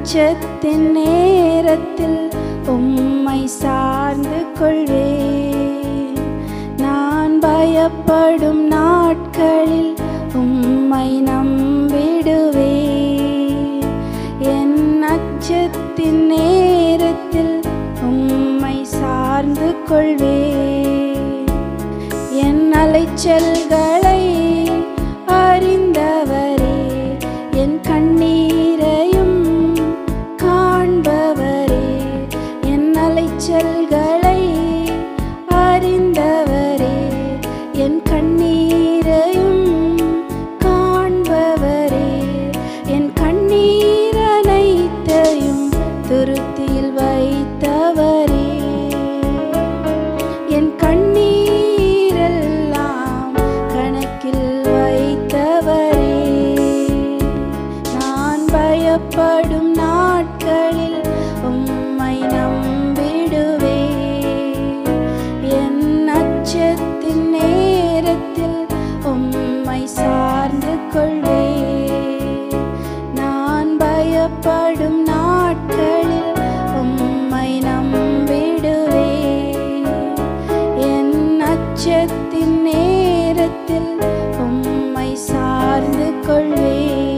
அச்சத்தின் நேரத்தில் உம்மை சார்ந்து கொள்வேன் நான் பயப்படும் நாட்களில் உம்மை நம்பிடுவேன் என் அச்சத்தின் நேரத்தில் உம்மை சார்ந்து கொள்வேன் என் அலைச்சல்களை அறிந்தவரே என் கண்ணீரையும் காண்பவரே என் அலைச்சல்களை அறிந்தவரே என் கண்ணீரையும் காண்பவரே என் கண்ணீர் அனைத்தையும் துருத்தியில் வைத்தவரே என் கண்ணீரெல்லாம் கணக்கில் வைத்தவரே நான் பயப்படும் நாட்களில் உம்மை நம்பிடுவே என் அச்சத்தின் நேரத்தில் உம்மை சார்ந்து கொள்வே நான் பயப்படும் நாட்களில் உம்மை நம்பிடுவே என் அச்சத்தின் நேரத்தில் உம்மை சார்ந்து கொள்வே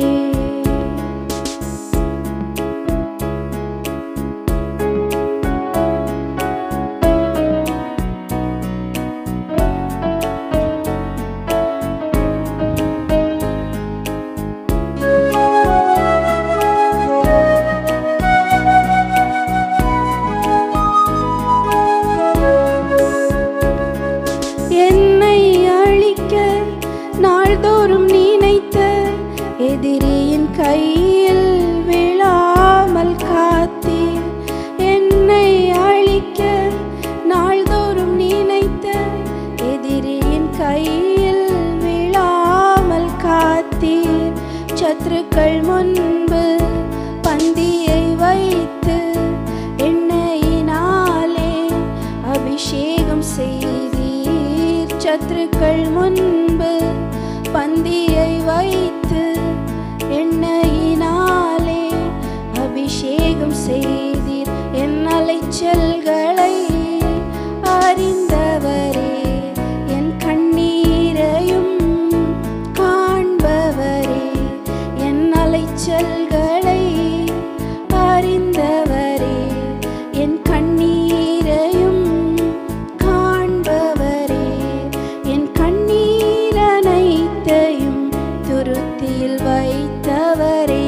என்னை அழிக்க நாள்தோறும் நினைத்த எதிரியின் கையில் விழாமல் காத்தீர் என்னை அழிக்க நாள்தோறும் நினைத்த எதிரியின் கையில் விழாமல் காத்தீர் சத்துருக்கள் முன்பு பந்தியை வைத்து எண்ணெயினாலே அபிஷேகம் செய்தீர் சத்துருக்கள் முன்பு பந்தியை வைத்து எண்ணெயினாலே அபிஷேகம் செய்தீர் என் அலைச்சல்களை அறிந்தவரே என் கண்ணீரையும் காண்பவரே என் அலைச்சல்களை அறிந்தவரே என் கண்ணீரையும் காண்பவரே என் கண்ணீர் அனைத்தையும் துருத்தியில் வைத்தவரே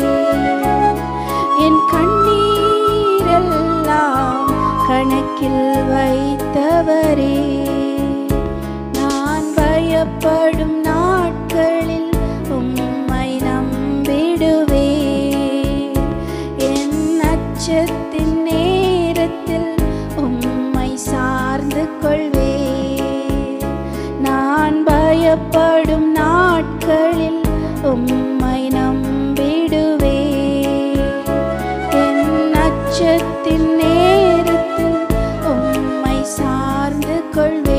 என் கண்ணீரெல்லாம் கணக்கில் வைத்தவரே நான் பயப்படும் நாட்களில் உம்மை நம்பிடுவே என் அச்சத்தின் நேரத்தில் உம்மை சார்ந்து கொள்வே நான் பயப்படும் நாட்களில் உம்மை நம்பிடுவே என் அச்சத்தின் நேரத்தில் உம்மை சார்ந்து கொள்வே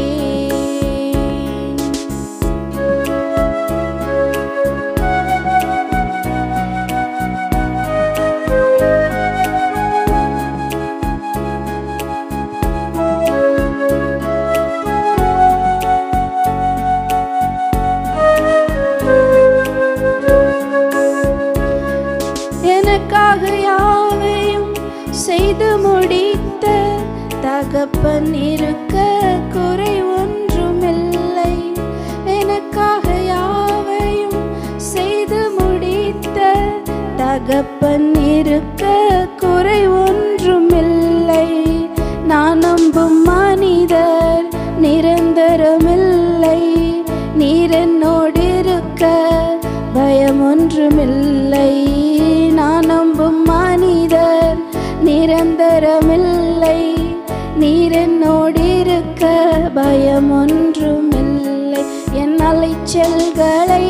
எனக்காக யாவையும் செய்து முடித்த தகப்பன் இருக்க குறை ஒன்றுமில்லை எனக்காக யாவையும் செய்து முடித்த தகப்பன் இருக்க குறை ஒன்றுமில்லை நான் நம்பும் மனிதர் நிரந்தரமில்லை நீர் என்னோடு இருக்க பயம் ஒன்றுமில்லை நான் நம்பும் மனிதர் நிரந்தரமில்லை நீர் என்னோடு இருக்க பயம் ஒன்றுமில்லை என் அலைச்சல்களை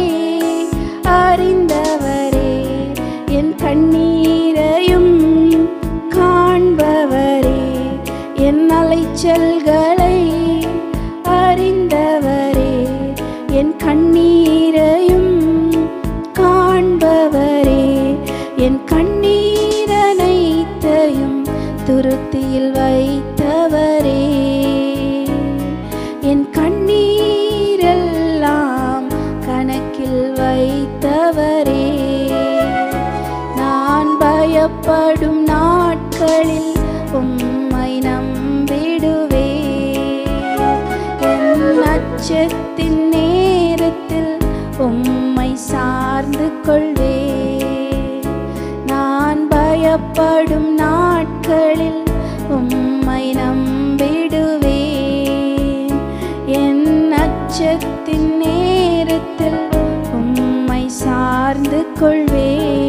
அறிந்தவரே என் கண்ணீரையும் காண்பவரே என் அலைச்சல்களை அறிந்தவரே என் கண்ணீரையும் காண்பவரே என் கண்ணீர் நாட்களில் உம்மை நம்பிடுவே என் அச்சத்தின் நேரத்தில் உம்மை சார்ந்து கொள்வே நான் பயப்படும் நாட்களில் உம்மை நம்பிடுவேன் என் அச்சத்தின் நேரத்தில் உம்மை சார்ந்து கொள்வேன்